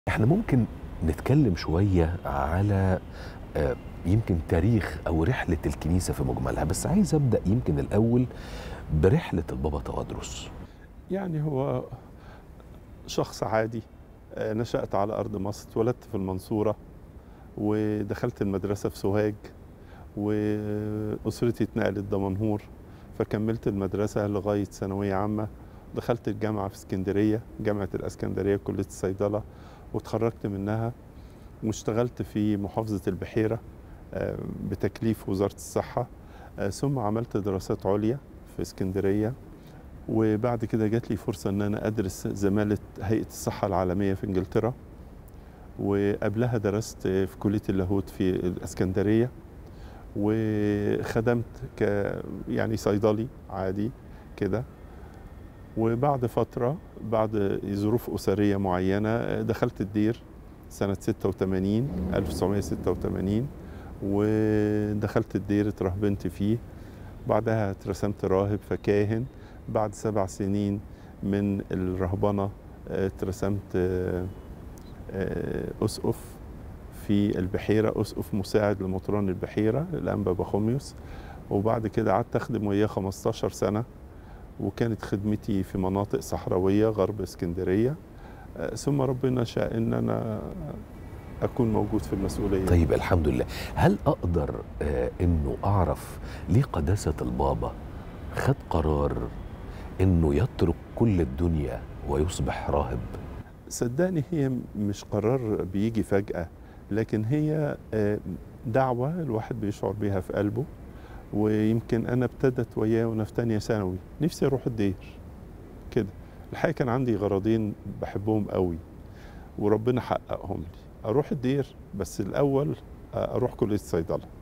احنا ممكن نتكلم شوية على آه، يمكن تاريخ أو رحلة الكنيسة في مجملها بس عايز أبدأ يمكن الأول برحلة البابا تودرس يعني هو شخص عادي آه، نشأت على أرض مصر اتولدت في المنصورة ودخلت المدرسة في سوهاج وأسرتي اتنقلت دمنهور فكملت المدرسة لغاية ثانوية عامة دخلت الجامعة في اسكندرية جامعة الاسكندرية كلية الصيدلة وتخرجت منها واشتغلت في محافظة البحيرة آه، بتكليف وزارة الصحة آه، ثم عملت دراسات عليا في اسكندرية وبعد كده جات لي فرصة ان انا ادرس زمالة هيئة الصحة العالمية في انجلترا وقبلها درست في كلية اللاهوت في الاسكندرية وخدمت ك يعني صيدلي عادي كده وبعد فترة بعد ظروف أسرية معينة دخلت الدير سنة 86 1986 ودخلت الدير اترهبنت فيه بعدها اترسمت راهب فكاهن بعد سبع سنين من الرهبنة آه، اترسمت آه، آه، أسقف في البحيرة أسقف مساعد لمطران البحيرة الأنبا بخوميوس وبعد كده قعدت أخدم وياه 15 سنة وكانت خدمتي في مناطق صحراوية غرب اسكندرية آه، ثم ربنا شاء ان انا اكون موجود في المسؤولية طيب الحمد لله هل أقدر آه، أنه أعرف ليه قداسة البابا خد قرار أنه يترك كل الدنيا ويصبح راهب صدقني هي مش قرار بيجي فجأة لكن هي آه، دعوة الواحد بيشعر بيها في قلبه ويمكن انا ابتدت وياه وانا في تانية ثانوي نفسي اروح الدير كده الحقيقة كان عندي غرضين بحبهم قوي وربنا حققهم لي اروح الدير بس الاول آه، اروح كلية الصيدلة